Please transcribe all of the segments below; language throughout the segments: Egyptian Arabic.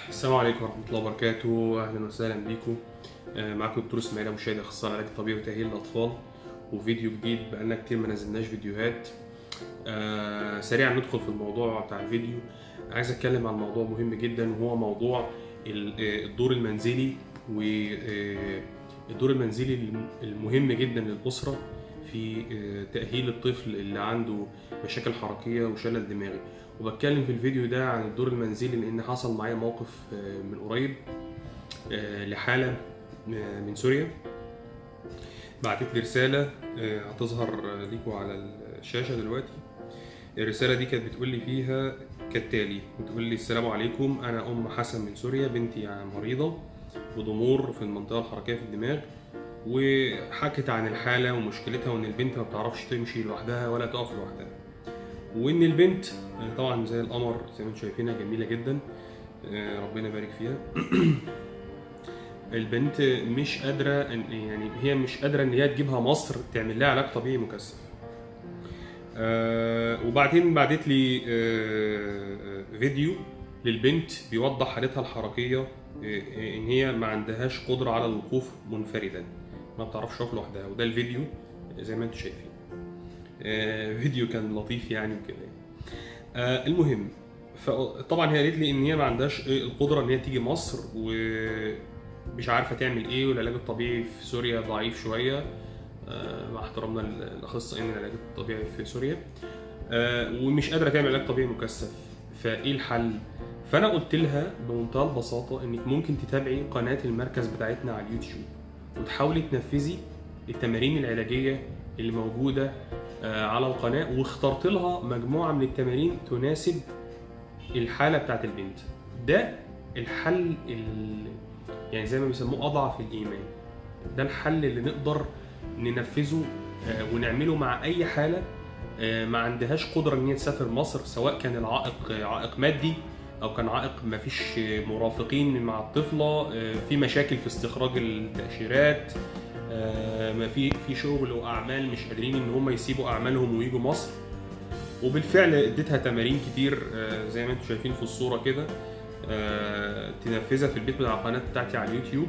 السلام عليكم ورحمة الله وبركاته، أهلا وسهلا بيكم. آه، معاكم الدكتور إسماعيل أبو شادي أخصائي علاج طبيعي وتأهيل الأطفال وفيديو جديد بقالنا كتير ما نزلناش فيديوهات. آه، سريعا ندخل في الموضوع بتاع الفيديو. عايز أتكلم عن موضوع مهم جدا وهو موضوع ال- آه، الدور المنزلي والدور المنزلي الم- المهم جدا للأسرة في آه، تأهيل الطفل اللي عنده مشاكل حركية وشلل دماغي. وبتكلم في الفيديو ده عن الدور المنزلي لان حصل معايا موقف آه، من قريب آه، لحاله آه، من سوريا بعتت لي رساله آه، هتظهر آه، ليكم على الشاشه دلوقتي الرساله دي كانت بتقول لي فيها كالتالي بتقول لي السلام عليكم انا ام حسن من سوريا بنتي مريضه بضمور في المنطقه الحركيه في الدماغ وحكت عن الحاله ومشكلتها وان البنت ما بتعرفش تمشي لوحدها ولا تقف لوحدها وان البنت آه، طبعا زي القمر زي ما انتم شايفينها جميله جدا آه، ربنا يبارك فيها البنت مش قادره إن- يعني هي مش قادره ان هي تجيبها مصر تعمل لها علاج طبيعي مكثف آه، وبعدين بعتت لي آه، آه، فيديو للبنت بيوضح حالتها الحركيه آه، آه، ان هي ما عندهاش قدره على الوقوف منفردا ما بتعرفش تقف لوحدها وده الفيديو زي ما انتم شايفين آه، فيديو كان لطيف يعني وكده آه، المهم فطبعا هي قالت لي ان هي ما عندهاش إيه القدره ان هي تيجي مصر ومش عارفه تعمل ايه والعلاج الطبيعي في سوريا ضعيف شويه آه، مع احترامنا لاخصائيين العلاج الطبيعي في سوريا آه، ومش قادره تعمل علاج طبيعي مكثف فايه الحل فانا قلت لها بمنتهى البساطه انك ممكن تتابعي قناه المركز بتاعتنا على اليوتيوب وتحاولي تنفذي التمارين العلاجيه اللي موجوده آه، على القناه واخترت لها مجموعه من التمارين تناسب الحاله بتاعت البنت ده الحل ال... يعني زي ما بيسموه اضعف الايمان ده الحل اللي نقدر ننفذه آه، ونعمله مع اي حاله آه، ما عندهاش قدره ان هي تسافر مصر سواء كان العائق آه، عائق مادي او كان عائق ما فيش مرافقين مع الطفله آه، في مشاكل في استخراج التاشيرات آه، ما في في شغل واعمال مش قادرين ان هم يسيبوا اعمالهم ويجوا مصر وبالفعل اديتها تمارين كتير آه، زي ما انتم شايفين في الصوره كده آه، تنفذها في البيت بتاع القناه بتاعتي على اليوتيوب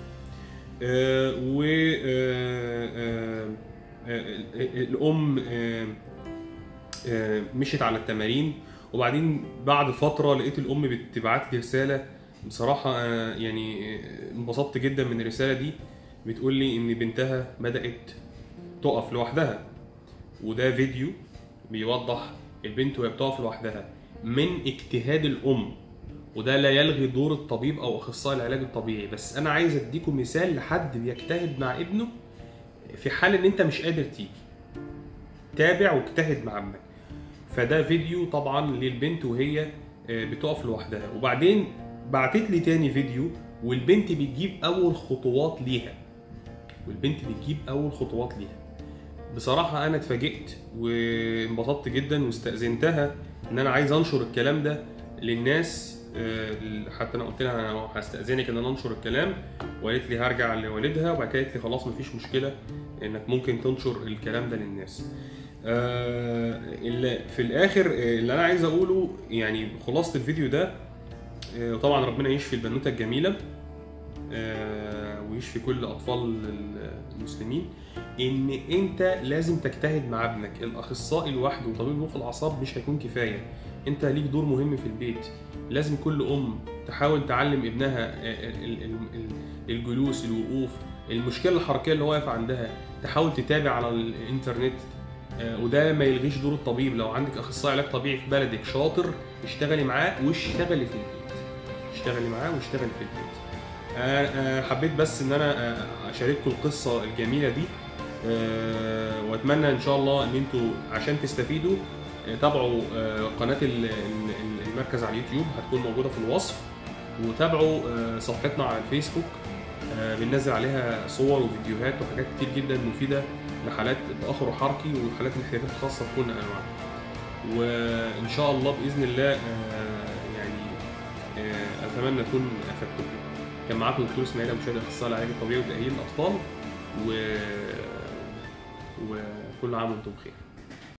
آه، و آه، آه، آه، الام آه، آه، مشيت على التمارين وبعدين بعد فتره لقيت الام بتبعت لي رساله بصراحه آه، يعني آه، انبسطت جدا من الرساله دي بتقول لي ان بنتها بدات تقف لوحدها وده فيديو بيوضح البنت وهي بتقف لوحدها من اجتهاد الام وده لا يلغي دور الطبيب او اخصائي العلاج الطبيعي بس انا عايز اديكم مثال لحد بيجتهد مع ابنه في حال ان انت مش قادر تيجي تابع واجتهد مع ابنك فده فيديو طبعا للبنت وهي آه، بتقف لوحدها وبعدين بعتت لي تاني فيديو والبنت بتجيب اول خطوات ليها والبنت بتجيب اول خطوات ليها بصراحة أنا اتفاجئت وانبسطت جدا واستأذنتها إن أنا عايز أنشر الكلام ده للناس آه، حتى أنا قلت لها أنا هستأذنك إن أنا أنشر الكلام وقالت لي هرجع لوالدها وبعد كده قالت لي خلاص مفيش مشكلة إنك ممكن تنشر الكلام ده للناس. آه، اللي في الآخر آه، اللي أنا عايز أقوله يعني خلاصة الفيديو ده آه، طبعا ربنا يشفي البنوتة الجميلة آه، ويشفي كل اطفال المسلمين ان انت لازم تجتهد مع ابنك الاخصائي لوحده وطبيب مخ الاعصاب مش هيكون كفايه انت ليك دور مهم في البيت لازم كل ام تحاول تعلم ابنها ال- ال- ال- الجلوس الوقوف المشكله الحركيه اللي هو واقف عندها تحاول تتابع على الانترنت آه، وده ما يلغيش دور الطبيب لو عندك اخصائي علاج طبيعي في بلدك شاطر اشتغلي معاه واشتغلي في البيت اشتغلي معاه واشتغلي في البيت آه، آه، حبيت بس ان انا آه، اشارككم القصه الجميله دي آه، واتمنى ان شاء الله ان انتوا عشان تستفيدوا آه، تابعوا آه، قناه ال- ال- المركز على اليوتيوب هتكون موجوده في الوصف وتابعوا آه، صفحتنا على الفيسبوك آه، بننزل عليها صور وفيديوهات وحاجات كتير جدا مفيده لحالات التاخر الحركي وحالات الاحتياجات الخاصه بكل انواعها وان شاء الله باذن الله آه، يعني آه، اتمنى اكون افدتكم كان معاكم الدكتور اسماعيل ابو شادي اخصائي العلاج الطبيعي وتاهيل الاطفال و... وكل عام وانتم بخير